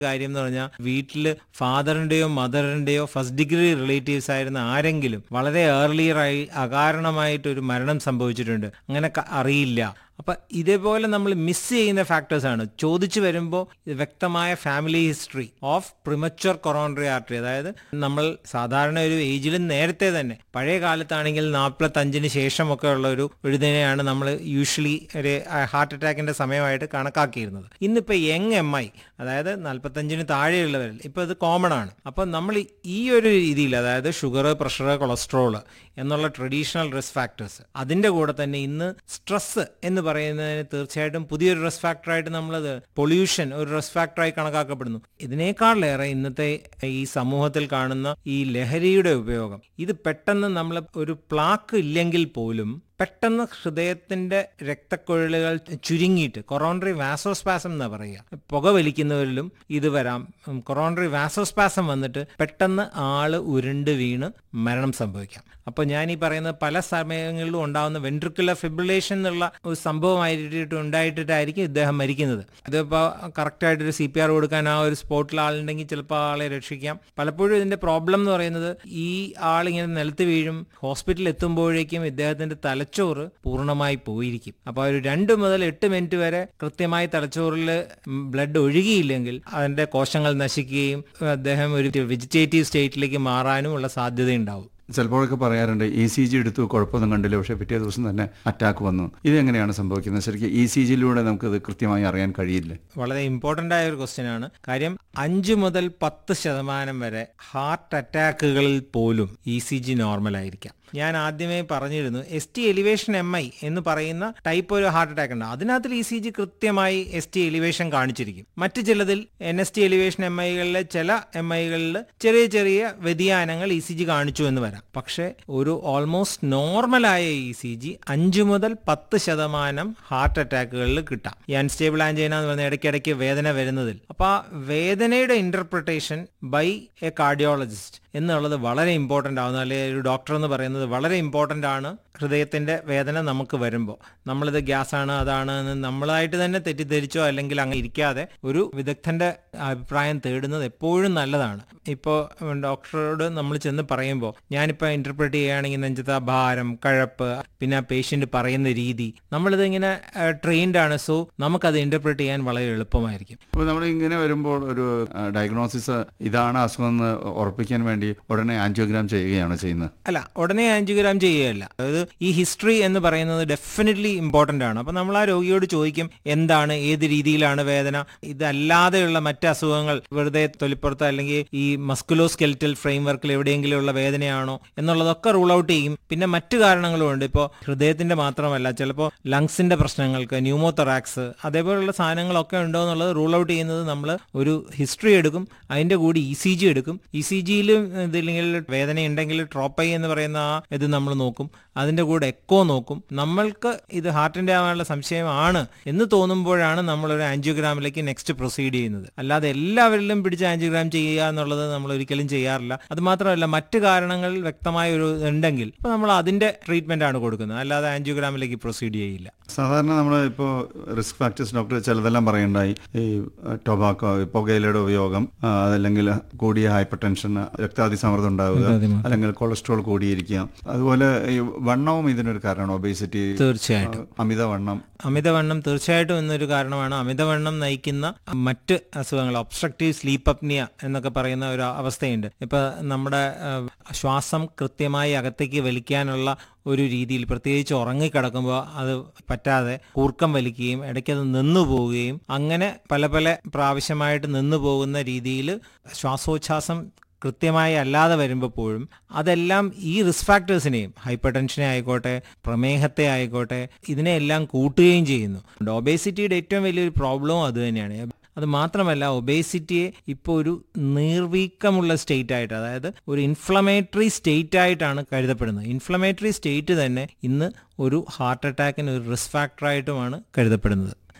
കാര്യം എന്ന് പറഞ്ഞാൽ വീട്ടില് ഫാദറിന്റെയോ മദറിന്റെയോ ഫസ്റ്റ് ഡിഗ്രി റിലേറ്റീവ്സ് ആയിരുന്ന ആരെങ്കിലും വളരെ ഏർലിയറായി അകാരണമായിട്ട് ഒരു മരണം സംഭവിച്ചിട്ടുണ്ട് അങ്ങനെ ക- അറിയില്ല അപ്പൊ ഇതേപോലെ നമ്മൾ മിസ് ചെയ്യുന്ന ഫാക്ടേഴ്സ് ആണ് ചോദിച്ചു വരുമ്പോൾ വ്യക്തമായ family history of premature coronary artery അതായത് നമ്മൾ സാധാരണ ഒരു ഏജിൽ നേരത്തെ തന്നെ പഴയ കാലത്താണെങ്കിൽ നാൽപ്പത്തഞ്ചിന് ശേഷമൊക്കെ ഉള്ള ഒരു എഴുതിനെയാണ് നമ്മൾ യൂഷ്വലി ഒരു ഹാർട്ട് അറ്റാക്കിന്റെ സമയമായിട്ട് കണക്കാക്കിയിരുന്നത് ഇന്നിപ്പോൾ യങ് എം ഐ അതായത് നാൽപ്പത്തഞ്ചിന് താഴെയുള്ളവരിൽ ഇപ്പോൾ ഇത് കോമൺ ആണ് അപ്പോൾ നമ്മൾ ഈ ഒരു രീതിയിൽ അതായത് ഷുഗർ പ്രഷർ കൊളസ്ട്രോൾ എന്നുള്ള ട്രഡീഷണൽ റിസ്ക് ഫാക്ടേഴ്സ് അതിൻ്റെ കൂടെ തന്നെ ഇന്ന് സ്ട്രെസ് എന്ന് പറയുന്നതിന് തീർച്ചയായിട്ടും പുതിയൊരു റിസ്ക് ഫാക്ടറായിട്ട് നമ്മളത് പൊല്യൂഷൻ ഒരു റിസ്ക് ഫാക്ടറായി കണക്കാക്കപ്പെടുന്നു ഇതിനേക്കാളേറെ ഇന്നത്തെ ഈ സമൂഹത്തിൽ കാണുന്ന ഈ ലഹരിയുടെ ഉപയോഗം ഇത് പെട്ടെന്ന് നമ്മൾ ഒരു പ്ലാക്ക് ഇല്ലെങ്കിൽ പോലും പെട്ടെന്ന് ഹൃദയത്തിന്റെ രക്തക്കൊഴലുകൾ ചുരുങ്ങിയിട്ട് കൊറോണറി വാസോസ്പാസം എന്നാ പറയുക പുക വലിക്കുന്നവരിലും ഇത് വരാം കൊറോണറി വാസോസ്പാസം വന്നിട്ട് പെട്ടെന്ന് ആള് ഉരുണ്ട് വീണ് മരണം സംഭവിക്കാം അപ്പോൾ ഞാൻ ഈ പറയുന്ന പല സമയങ്ങളിലും ഉണ്ടാകുന്ന വെൻട്രിക്കുലർ ഫിബ്രിലേഷൻ എന്നുള്ള ഒരു സംഭവമായിട്ട് ഉണ്ടായിട്ടായിരിക്കും ഇദ്ദേഹം മരിക്കുന്നത് ഇതിപ്പോൾ കറക്റ്റായിട്ടൊരു സി പി ആർ കൊടുക്കാൻ ആ ഒരു സ്പോട്ടിൽ ആളുണ്ടെങ്കിൽ ചിലപ്പോൾ ആളെ രക്ഷിക്കാം പലപ്പോഴും ഇതിന്റെ പ്രോബ്ലം എന്ന് പറയുന്നത് ഈ ആളിങ്ങനെ നിലത്ത് വീഴും ഹോസ്പിറ്റലിൽ എത്തുമ്പോഴേക്കും ഇദ്ദേഹത്തിന്റെ തലച്ചോറ് പൂർണ്ണമായി പോയിരിക്കും അപ്പോൾ ഒരു രണ്ട് മുതൽ എട്ട് മിനിറ്റ് വരെ കൃത്യമായി തലച്ചോറിൽ ബ്ലഡ് ഒഴുകിയില്ലെങ്കിൽ അതിന്റെ കോശങ്ങൾ നശിക്കുകയും അദ്ദേഹം ഒരു വെജിറ്റേറ്റീവ് സ്റ്റേറ്റിലേക്ക് മാറാനും ഉള്ള സാധ്യതയുണ്ടാവും ചിലപ്പോഴൊക്കെ പറയാറുണ്ട് ഇ സി ജി എടുത്തു കുഴപ്പമൊന്നും കണ്ടില്ല പക്ഷേ പിറ്റേ ദിവസം തന്നെ അറ്റാക്ക് വന്നു ഇത് എങ്ങനെയാണ് സംഭവിക്കുന്നത് ശരിക്കും ഇ സി ജിയിലൂടെ നമുക്കത് കൃത്യമായി അറിയാൻ കഴിയില്ല വളരെ ഇമ്പോർട്ടൻ്റ് ആയ ഒരു ക്വസ്റ്റ്യൻ ആണ് കാര്യം അഞ്ച് മുതൽ പത്ത് ശതമാനം വരെ ഹാർട്ട് അറ്റാക്കുകളിൽ പോലും ഇ സി ജി നോർമൽ ആയിരിക്കാം ഞാൻ ആദ്യമേ പറഞ്ഞിരുന്നു S T elevation M I എന്ന് പറയുന്ന ടൈപ്പ് ഒരു ഹാർട്ട് അറ്റാക്ക് ഉണ്ട് അതിനകത്ത് ഇ സി ജി കൃത്യമായി എസ് ടി എലിവേഷൻ കാണിച്ചിരിക്കും മറ്റു ചിലതിൽ N S T elevation M ഐകളിലെ ചില എം ഐകളിൽ ചെറിയ ചെറിയ വ്യതിയാനങ്ങൾ ഇ സി ജി കാണിച്ചു എന്ന് വരാം പക്ഷേ ഒരു ഓൾമോസ്റ്റ് നോർമലായ ഇ സി ജി അഞ്ച് മുതൽ പത്ത് ശതമാനം ഹാർട്ട് അറ്റാക്കുകളിൽ കിട്ടാം ഈ അൺസ്റ്റേബിൾ ആൻജൈന എന്ന് പറഞ്ഞ ഇടയ്ക്കിടയ്ക്ക് വേദന വരുന്നതിൽ അപ്പൊ ആ വേദനയുടെ ഇന്റർപ്രിട്ടേഷൻ ബൈ എ കാർഡിയോളജിസ്റ്റ് എന്നുള്ളത് വളരെ ഇമ്പോർട്ടൻ്റ് ആവുന്നു അല്ലെങ്കിൽ ഒരു ഡോക്ടർ എന്ന് പറയുന്നത് വളരെ ഇമ്പോർട്ടൻ്റ് ആണ് ഹൃദയത്തിന്റെ വേദന നമുക്ക് വരുമ്പോൾ നമ്മളിത് ഗ്യാസ് ആണ് അതാണ് എന്ന് നമ്മളായിട്ട് തന്നെ തെറ്റിദ്ധരിച്ചോ അല്ലെങ്കിൽ അങ്ങനെ ഇരിക്കാതെ ഒരു വിദഗ്ധന്റെ അഭിപ്രായം തേടുന്നത് എപ്പോഴും നല്ലതാണ് ഇപ്പോൾ ഡോക്ടറോട് നമ്മൾ ചെന്ന് പറയുമ്പോൾ ഞാനിപ്പോൾ ഇന്റർപ്രറ്റ് ചെയ്യുകയാണെങ്കിൽ നെഞ്ചത്തെ ആ ഭാരം കഴപ്പ് പിന്നെ ആ പേഷ്യന്റ് പറയുന്ന രീതി നമ്മളിത് ഇങ്ങനെ ട്രെയിൻഡ് ആണ് സോ നമുക്കത് ഇന്റർപ്രറ്റ് ചെയ്യാൻ വളരെ എളുപ്പമായിരിക്കും അപ്പോൾ നമ്മൾ ഇങ്ങനെ വരുമ്പോൾ ഒരു ഡയഗ്നോസിസ് ഇതാണ് അസുഖം എന്ന് ഉറപ്പിക്കാൻ വേണ്ടി ഉടനെ ആൻജിയോഗ്രാം ചെയ്യുകയാണ് ചെയ്യുന്നത് അല്ല ഉടനെ ആൻജിയോഗ്രാം ചെയ്യുകയല്ല അതായത് ഈ ഹിസ്റ്ററി എന്ന് പറയുന്നത് ഡെഫിനറ്റ്ലി ഇമ്പോർട്ടൻ്റ് ആണ് അപ്പം നമ്മൾ ആ രോഗിയോട് ചോദിക്കും എന്താണ് ഏത് രീതിയിലാണ് വേദന ഇതല്ലാതെയുള്ള മറ്റ് അസുഖങ്ങൾ വെറുതെ തൊലിപ്പുറത്ത് അല്ലെങ്കിൽ ഈ മസ്കുലോ സ്കെൽറ്റൽ ഫ്രെയിംവർക്കിൽ എവിടെയെങ്കിലും ഉള്ള വേദനയാണോ എന്നുള്ളതൊക്കെ റൂൾ ഔട്ട് ചെയ്യും പിന്നെ മറ്റു കാരണങ്ങളും ഉണ്ട് ഇപ്പോൾ ഹൃദയത്തിന്റെ മാത്രമല്ല ചിലപ്പോൾ ലങ്സിന്റെ പ്രശ്നങ്ങൾക്ക് ന്യൂമോതൊറാക്സ് അതേപോലുള്ള സാധനങ്ങളൊക്കെ ഉണ്ടോ എന്നുള്ളത് റൂൾ ഔട്ട് ചെയ്യുന്നത് നമ്മൾ ഒരു ഹിസ്റ്ററി എടുക്കും അതിന്റെ കൂടി ഇ സി ജി എടുക്കും ഇ സി ജിയിലും ഇതില്ലെങ്കിൽ വേദന ഉണ്ടെങ്കിൽ ട്രോപ്പൈ എന്ന് പറയുന്ന ആ ഇത് നമ്മൾ നോക്കും അതിന്റെ കൂടെ എക്കോ നോക്കും നമ്മൾക്ക് ഇത് ഹാർട്ടിന്റെ ആവാനുള്ള സംശയമാണ് എന്ന് തോന്നുമ്പോഴാണ് നമ്മൾ ഒരു ആൻജിയോഗ്രാമിലേക്ക് നെക്സ്റ്റ് പ്രൊസീഡ് ചെയ്യുന്നത് അല്ലാതെ എല്ലാവരിലും പിടിച്ച് ആൻജിയോഗ്രാം ചെയ്യുക എന്നുള്ളത് നമ്മൾ ഒരിക്കലും ചെയ്യാറില്ല അത് മാത്രമല്ല മറ്റു കാരണങ്ങൾ വ്യക്തമായ ഒരു ഉണ്ടെങ്കിൽ ഇപ്പൊ നമ്മൾ അതിന്റെ ട്രീറ്റ്മെന്റ് ആണ് കൊടുക്കുന്നത് അല്ലാതെ ആൻജിയോഗ്രാമിലേക്ക് പ്രൊസീഡ് ചെയ്യില്ല സാധാരണ നമ്മൾ ഇപ്പോൾ റിസ്ക് ഫാക്ടേഴ്സ് ഡോക്ടർ ചിലതെല്ലാം പറയുണ്ടായി ഈ ടൊബാക്കോ പുകയിലയുടെ ഉപയോഗം ആ, അതല്ലെങ്കിൽ കൂടിയ ഹൈപ്പർ ടെൻഷൻ രക്താതിസമ്മർദ്ദം ഉണ്ടാവുക അല്ലെങ്കിൽ കൊളസ്ട്രോൾ കൂടിയിരിക്കുക അതുപോലെ ഈ വണ്ണവും ഇതിനൊരു കാരണമാണ് ഒബേസിറ്റി തീർച്ചയായിട്ടും അമിതവണ്ണം അമിതവണ്ണം തീർച്ചയായിട്ടും ഇന്നൊരു കാരണമാണ് അമിതവണ്ണം നയിക്കുന്ന മറ്റ് അസുഖങ്ങൾ ഒബ്സ്ട്രക്റ്റീവ് സ്ലീപ്പ് അപ്നിയ എന്നൊക്കെ പറയുന്ന ഒരു അവസ്ഥയുണ്ട് ഇപ്പൊ നമ്മുടെ ആ, ശ്വാസം കൃത്യമായി അകത്തേക്ക് വലിക്കാനുള്ള ഒരു രീതിയിൽ പ്രത്യേകിച്ച് ഉറങ്ങിക്കിടക്കുമ്പോൾ അത് പറ്റാതെ കൂർക്കം വലിക്കുകയും ഇടയ്ക്കത് നിന്നു പോവുകയും അങ്ങനെ പല പല പ്രാവശ്യമായിട്ട് നിന്നു പോകുന്ന രീതിയിൽ ശ്വാസോച്ഛ്വാസം കൃത്യമായി അല്ലാതെ വരുമ്പോഴും അതെല്ലാം ഈ റിസ്ക് ഫാക്ടേഴ്സിനെയും ഹൈപ്പർ ടെൻഷനെ ആയിക്കോട്ടെ പ്രമേഹത്തെ ആയിക്കോട്ടെ ഇതിനെയെല്ലാം കൂട്ടുകയും ചെയ്യുന്നു ഒബേസിറ്റിയുടെ ഏറ്റവും വലിയൊരു പ്രോബ്ലവും അത് തന്നെയാണ് അത് മാത്രമല്ല ഒബേസിറ്റിയെ ഇപ്പോൾ ഒരു നീർവീക്കമുള്ള സ്റ്റേറ്റ് ആയിട്ട് അതായത് ഒരു ഇൻഫ്ലമേറ്ററി സ്റ്റേറ്റ് ആയിട്ടാണ് കരുതപ്പെടുന്നത് ഇൻഫ്ലമേറ്ററി സ്റ്റേറ്റ് തന്നെ ഇന്ന് ഒരു ഹാർട്ട് അറ്റാക്കിന് ഒരു റിസ്ക് ഫാക്ടറായിട്ടുമാണ് കരുതപ്പെടുന്നത്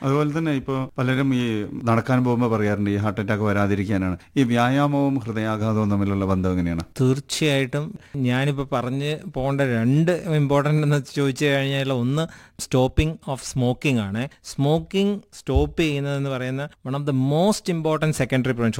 അതുപോലെ തന്നെ ഇപ്പോൾ പലരും ഈ നടക്കാൻ പോകുമ്പോൾ പറയാറുണ്ട് ഈ ഹാർട്ട് അറ്റാക്ക് വരാതിരിക്കാനാണ് ഈ വ്യായാമവും ഹൃദയാഘാതവും തമ്മിലുള്ള ബന്ധം എങ്ങനെയാണ് തീർച്ചയായിട്ടും ഞാനിപ്പോൾ പറഞ്ഞ് പോകേണ്ട രണ്ട് ഇമ്പോർട്ടൻ്റ് എന്ന് ചോദിച്ചു കഴിഞ്ഞാൽ ഒന്ന് സ്റ്റോപ്പിംഗ് ഓഫ് സ്മോക്കിംഗ് ആണ് സ്മോക്കിംഗ് സ്റ്റോപ്പ് ചെയ്യുന്നതെന്ന് പറയുന്ന one of the most important secondary prevention